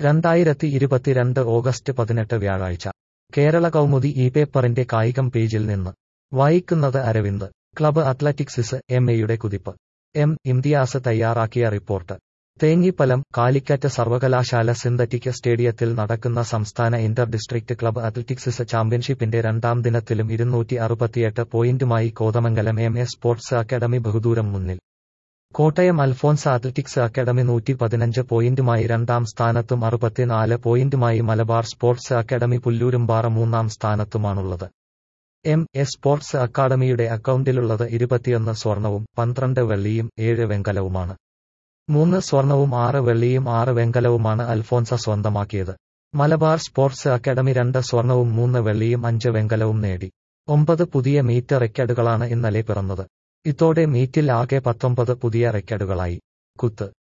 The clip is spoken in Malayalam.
രണ്ടായിരത്തി ഇരുപത്തിരണ്ട് ഓഗസ്റ്റ് പതിനെട്ട് വ്യാഴാഴ്ച കേരള കൗമുദി ഈ പേപ്പറിന്റെ കായികം പേജിൽ നിന്ന് വായിക്കുന്നത് അരവിന്ദ് ക്ലബ്ബ് അത്ലറ്റിക്സിസ് എം എയുടെ കുതിപ്പ് എം ഇംതിയാസ് തയ്യാറാക്കിയ റിപ്പോർട്ട് തേഞ്ഞിപ്പലം കാലിക്കറ്റ് സർവകലാശാല സിന്തറ്റിക് സ്റ്റേഡിയത്തിൽ നടക്കുന്ന സംസ്ഥാന ഇന്റർ ഡിസ്ട്രിക്ട് ക്ലബ്ബ് അത്ലറ്റിക്സിസ് ചാമ്പ്യൻഷിപ്പിന്റെ രണ്ടാം ദിനത്തിലും ഇരുന്നൂറ്റി അറുപത്തിയെട്ട് പോയിന്റുമായി Kothamangalam M A sports academy ബഹുദൂരം മുന്നിൽ കോട്ടയം അൽഫോൻസ അത്ലറ്റിക്സ് അക്കാദമി നൂറ്റി പതിനഞ്ച് പോയിന്റുമായി രണ്ടാം സ്ഥാനത്തും അറുപത്തിനാല് പോയിന്റുമായി മലബാർ സ്പോർട്സ് അക്കാദമി പുല്ലൂരുംപാറ മൂന്നാം സ്ഥാനത്തുമാണുള്ളത് എം എ സ്പോർട്സ് അക്കാദമിയുടെ അക്കൗണ്ടിലുള്ളത് ഇരുപത്തിയൊന്ന് സ്വർണവും പന്ത്രണ്ട് വെള്ളിയും ഏഴ് വെങ്കലവുമാണ് മൂന്ന് സ്വർണവും ആറ് വെള്ളിയും ആറ് വെങ്കലവുമാണ് അൽഫോൻസ സ്വന്തമാക്കിയത് മലബാർ സ്പോർട്സ് അക്കാദമി രണ്ട് സ്വർണവും മൂന്ന് വെള്ളിയും അഞ്ച് വെങ്കലവും നേടി ഒമ്പത് പുതിയ മീറ്റ് റെക്കോർഡുകളാണ് ഇന്നലെ പിറന്നത് ഇതോടെ മീറ്റിൽ ആകെ പത്തൊമ്പത് പുതിയ റെക്കോർഡുകളായി കുത്ത്